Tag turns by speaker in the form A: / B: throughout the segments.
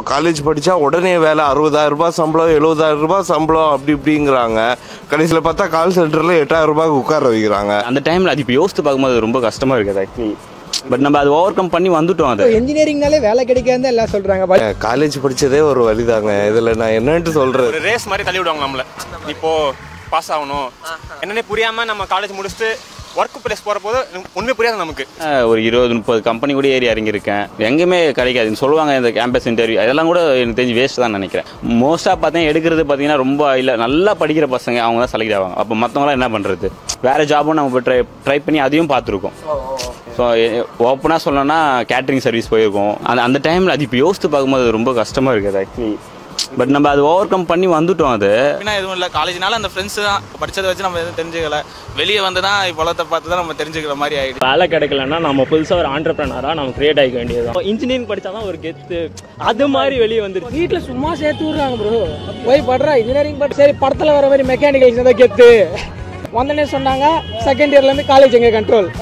A: college படித்தா உடனே வேலை அறுபதாயிரம் ரூபாய் சம்பளம் எழுபதாயிரம் ரூபாய் சம்பளம் அப்படி இப்படிங்கிறாங்க கடைசியில் பார்த்தா கால் சென்டரில் எட்டாயிரம் ரூபாய்க்கு உட்கார வைக்கிறாங்க
B: அந்த டைமில் அது இப்போ யோசித்து பார்க்கும்போது ரொம்ப கஷ்டமாக இருக்குது ஆக்சுவலி பட் நம்ம அது ஓவர் கம் பண்ணி வந்துட்டோம் அதை
C: இன்ஜினியரிங்னாலே வேலை கிடைக்காதுன்னு எல்லாம் சொல்றாங்க
A: காலேஜ் படித்ததே ஒரு வழிதாங்க இதில் நான் என்னன்ட்டு சொல்கிறது
D: ஒரு ரேஸ் மாதிரி தள்ளி விடுவாங்க நம்மள இப்போ பாஸ் ஆகணும் என்னன்னே புரியாம நம்ம காலேஜ் முடிச்சுட்டு ஒர்க் பிளேஸ் போற போது உண்மை புரியாது நமக்கு
B: அஹ், ஒரு இருபது முப்பது கம்பெனி கூட ஏறி இறங்கியிருக்கேன் எங்கேயுமே கிடைக்காது சொல்லுவாங்க இந்த கேம்பஸ் இன்டர்வியூ அதெல்லாம் கூட எனக்கு தெரிஞ்சு வேஸ்ட் தான் நினைக்கிறேன் மோஸ்ட்டாக பார்த்தீங்கன்னா எடுக்கிறது பார்த்தீங்கன்னா ரொம்ப இல்லை நல்லா படிக்கிற பசங்க அவங்க தான் செலக்ட் ஆவாங்க அப்போ மற்றவங்களாம் என்ன பண்ணுறது வேறு ஜாபும் நம்ம போய் ட்ரை ட்ரை பண்ணி அதையும் பார்த்துருக்கோம் ஸோ ஓப்பனாக சொல்லணும்னா கேட்ரிங் சர்வீஸ் போயிருக்கோம் அந்த அந்த டைமில் அது இப்போ யோசித்து பார்க்கும்போது ரொம்ப கஷ்டமாக இருக்குது ஆக்சுவலி பட் நம்ம அது ஓவர் கம் பண்ணி வந்துட்டோம் அது
E: அப்படின்னா எதுவும் இல்லை காலேஜ்னால அந்த ஃப்ரெண்ட்ஸ் தான் படிச்சதை வச்சு நம்ம எதுவும் தெரிஞ்சுக்கல வெளியே வந்து தான் இப்போலத்தை பார்த்து தான் நம்ம தெரிஞ்சுக்கிற மாதிரி ஆயிடுச்சு
F: வேலை கிடைக்கலன்னா நம்ம புதுசாக ஒரு ஆண்டர்பிரனராக நம்ம கிரியேட் ஆகிக்க வேண்டியது இன்ஜினியரிங் படித்தா தான் ஒரு கெத்து அது மாதிரி வெளியே வந்துருச்சு
C: வீட்டில் சும்மா சேர்த்து விடுறாங்க ப்ரோ போய் படுறா இன்ஜினியரிங் பட் சரி படத்தில் வர மாதிரி மெக்கானிக்கல் தான் கெத்து வந்தனே சொன்னாங்க செகண்ட் இயர்லேருந்து காலேஜ் எங்க கண்ட்ரோல்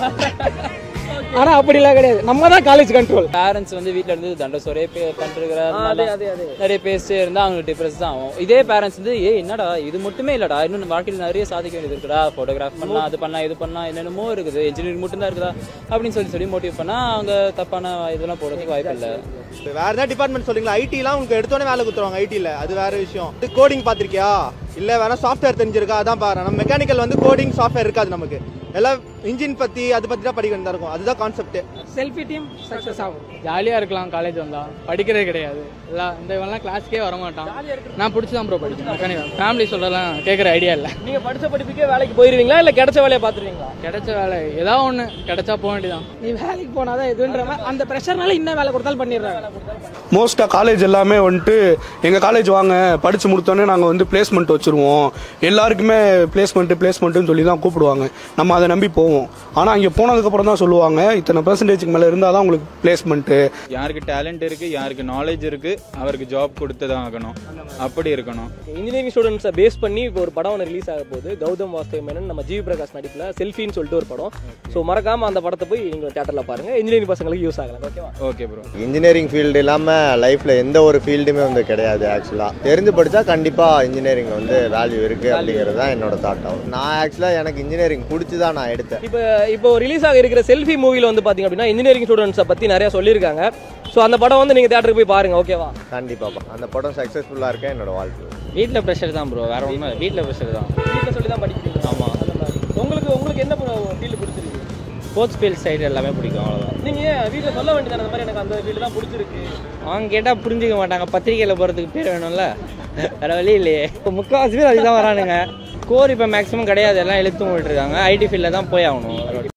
C: ஆனால் அப்படிலாம் கிடையாது நம்ம தான் காலேஜ் கண்ட்ரோல்
G: பேரண்ட்ஸ் வந்து வீட்ல இருந்து தண்டை சொரே பண்ணிருக்கிற நிறைய பேசிட்டே இருந்தா அவங்களுக்கு டிப்ரெஸ் தான் ஆகும் இதே பேரண்ட்ஸ் வந்து ஏய் என்னடா இது மட்டுமே இல்லடா இன்னும் வாழ்க்கையில் நிறைய சாதிக்க வேண்டியது இருக்குடா ஃபோட்டோகிராஃப் பண்ணலாம் அது பண்ணலாம் இது பண்ணலாம் என்னென்னமோ இருக்குது இன்ஜினியரிங் மட்டும் தான் இருக்குதா அப்படின்னு சொல்லி சொல்லி மோட்டிவ் பண்ணா அவங்க தப்பான இதெல்லாம் போடுறதுக்கு வாய்ப்பு இல்லை
H: வேற ஏதாவது டிபார்ட்மெண்ட் சொல்றீங்களா ஐடிலாம் உங்களுக்கு எடுத்தோடனே வேலை கொடுத்துருவாங்க ஐடில அது வேற விஷயம் இது கோடிங் பார்த்திருக்கியா இல்ல வேணா சாஃப்ட்வேர் தெரிஞ்சிருக்கா அதான் பாரு நம்ம மெக்கானிக்கல் வந்து கோடிங் சாஃப்ட்வேர் இருக்காது நமக்கு எல்லாம் இன்ஜின் பத்தி அது பத்தி தான் படிக்க வேண்டியதா இருக்கும் அதுதான் கான்செப்ட்
C: செல்ஃபி டீம் சக்ஸஸ் ஆகும்
G: ஜாலியாக இருக்கலாம் காலேஜ் வந்தா படிக்கிறதே கிடையாது எல்லாம் இந்த இவெல்லாம் கிளாஸ்க்கே வர மாட்டான் நான் பிடிச்சி தான் ப்ரோ படிக்கிறேன் மெக்கானிக்கல் ஃபேமிலி சொல்லலாம் கேட்குற ஐடியா இல்லை
F: நீங்கள் படித்த படிப்புக்கே வேலைக்கு போயிருவீங்களா இல்லை கிடைச்ச வேலையை பார்த்துருவீங்களா
G: கிடைச்ச வேலை ஏதாவது ஒன்று கிடைச்சா போக வேண்டியதான்
C: நீ வேலைக்கு போனாதான் எதுன்ற மாதிரி அந்த ப்ரெஷர்னால இன்னும் வேலை கொடுத்தாலும் பண்ணிடுறாங்க
I: மோஸ்ட்டாக காலேஜ் எல்லாமே வந்துட்டு எங்கள் காலேஜ் வாங்க படித்து முடித்தோடனே நாங்கள் வந்து பிளேஸ்மெண்ட் வச்சுருவோம் எல்லாருக்குமே பிளேஸ்மெண்ட்டு பிளேஸ்மெண்ட்டுன்னு சொல்லி தான் கூப்பிடுவாங்க நம்ம அதை நம்பி போவோம் ஆனால் இங்கே போனதுக்கப்புறம் தான் சொல்லுவாங்க இத்தனை பர்சன்டேஜுக்கு மேலே இருந்தால் தான் உங்களுக்கு பிளேஸ்மெண்ட்டு
J: யாருக்கு டேலண்ட் இருக்கு யாருக்கு நாலேஜ் இருக்கு அவருக்கு ஜாப் கொடுத்து தான் ஆகணும் அப்படி இருக்கணும்
F: இன்ஜினியரிங் ஸ்டூடெண்ட்ஸை பேஸ் பண்ணி இப்போ ஒரு படம் ஒன்று ரிலீஸ் ஆக போகுது கௌதம் வாஸ்தவ மேனன் நம்ம ஜிவி பிரகாஷ் நடிப்பில் செல்ஃபின்னு சொல்லிட்டு ஒரு படம் ஸோ மறக்காம அந்த படத்தை போய் நீங்கள் தேட்டரில் பாருங்க இன்ஜினியரிங் பசங்களுக்கு யூஸ் ஆகலாம் ஓகேவா
J: ஓகே ப்ரோ
H: இன்ஜினியரிங் ஃபீல்டு இல்லாம லைஃப்ல எந்த ஒரு ஃபீல்டுமே வந்து கிடையாது ஆக்சுவலா தெரிஞ்சு படிச்சா கண்டிப்பா இன்ஜினியரிங் வந்து வேல்யூ இருக்கு அப்படிங்கிறது தான் என்னோட தாட் ஆகும் நான் ஆக்சுவலா எனக்கு இன்ஜினியரிங் பிடிச்சி தான் நான் எடுத்தேன்
F: இப்போ இப்போ ரிலீஸ் ஆக இருக்கிற செல்ஃபி மூவியில் வந்து பார்த்தீங்க அப்படின்னா இன்ஜினியரிங் ஸ்டூடெண்ட்ஸை பற்றி நிறைய சொல்லியிருக்காங்க ஸோ அந்த படம் வந்து நீங்கள் தேட்டருக்கு போய் பாருங்க ஓகேவா
H: கண்டிப்பாப்பா அந்த படம் சக்சஸ்ஃபுல்லா இருக்க என்னோட வாழ்க்கை
G: வீட்டில் ப்ரெஷர் தான் ப்ரோ வேற ஒன்றும் வீட்டில் ப்ரெஷர் தான்
F: வீட்டில் சொல்லி தான் படிக்கிறீங்க ஆமாம் உங்களுக்கு உங்களுக்கு என்ன ஃபீல்டு பிடிச்சிருக்கு
G: ஸ்போர்ட்ஸ் ஃபீல்ட் சைடு எல்லாமே பிடிக்கும் அவ்வளோதான்
F: நீங்கள் வீட்டில் சொல்ல வேண்டியது அந்த மாதிரி எனக்கு அந்த ஃபீல்டு தான் பிடிச்சிருக்கு
G: அவங்க கேட்டால் புரிஞ்சுக்க மாட்டாங்க பத்திரிக்கையில் போகிறதுக்கு பேர் வேணும்ல வேற வழி இல்லையே இப்போ முக்கால்வாசி பேர் அதுதான் வரானுங்க கோர் இப்போ மேக்ஸிமம் கிடையாது எல்லாம் எழுத்து விட்டுருக்காங்க ஐடி ஃபீல்டில் தான் போய் ஆகணும்